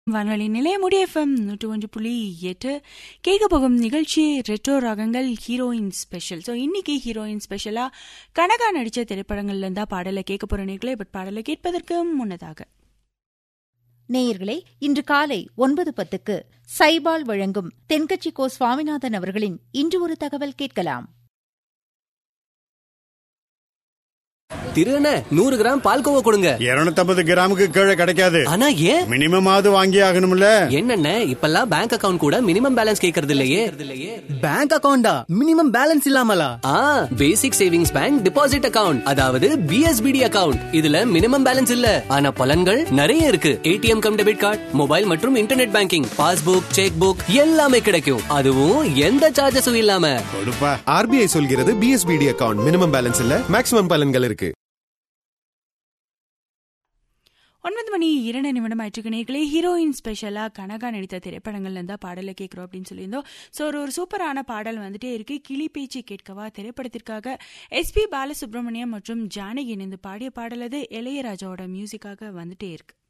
வானொலி நிலையமுடி எஃப்எம் நூற்று ஒன்று புள்ளி எட்டு கேட்க போகும் நிகழ்ச்சி ரெட்ரோ ராகங்கள் ஹீரோயின் ஸ்பெஷல் ஸோ இன்னைக்கு ஹீரோயின் ஸ்பெஷலாக கனகா நடித்த திரைப்படங்கள்ல இருந்தா பாடலை கேட்க போகிற நேர்களை பட் பாடலை கேட்பதற்கு முன்னதாக நேயர்களே இன்று காலை ஒன்பது பத்துக்கு சைபால் வழங்கும் தென்கட்சி கோ சுவாமிநாதன் அவர்களின் இன்று ஒரு தகவல் கேட்கலாம் திருன நூறு கிராம் பால்கோவா கொடுங்க இருநூத்தம்பது கிராமுக்கு கீழே கிடைக்காது ஆனா ஏன் மினிமம் ஆவது வாங்கி ஆகணும்ல என்னென்ன இப்பெல்லாம் பேங்க் அக்கவுண்ட் கூட மினிமம் பேலன்ஸ் கேக்குறது இல்லையே பேங்க் அக்கவுண்டா மினிமம் பேலன்ஸ் இல்லாமலா ஆ basic savings bank deposit account அதாவது பிஎஸ்பிடி அக்கவுண்ட் இதுல மினிமம் பேலன்ஸ் இல்ல ஆனா பலன்கள் நிறைய இருக்கு ATM cum debit card mobile மற்றும் internet banking passbook cheque book எல்லாமே கிடைக்கும் அதுவும் எந்த சார்ஜஸும் இல்லாம கொடுப்பா ஆர்பிஐ சொல்கிறது பிஎஸ்பிடி அக்கவுண்ட் மினிமம் பேலன்ஸ் இல்ல மேக்ஸிமம் பலன்கள் இருக்கு ஒன்பது மணி இரண்டு நிமிடம் ஆயிற்றுக்கு நேர்களே ஹீரோயின் ஸ்பெஷலாக கனகா நடித்த திரைப்படங்கள்ல இருந்தா பாடலை கேட்குறோம் அப்படின்னு சொல்லியிருந்தோம் ஸோ ஒரு ஒரு சூப்பரான பாடல் வந்துட்டே இருக்கு கிளி பேச்சு கேட்கவா திரைப்படத்திற்காக எஸ்பி பாலசுப்ரமணியம் மற்றும் ஜானகி இணைந்து பாடிய பாடல் அது இளையராஜாவோட மியூசிக்காக வந்துட்டே இருக்கு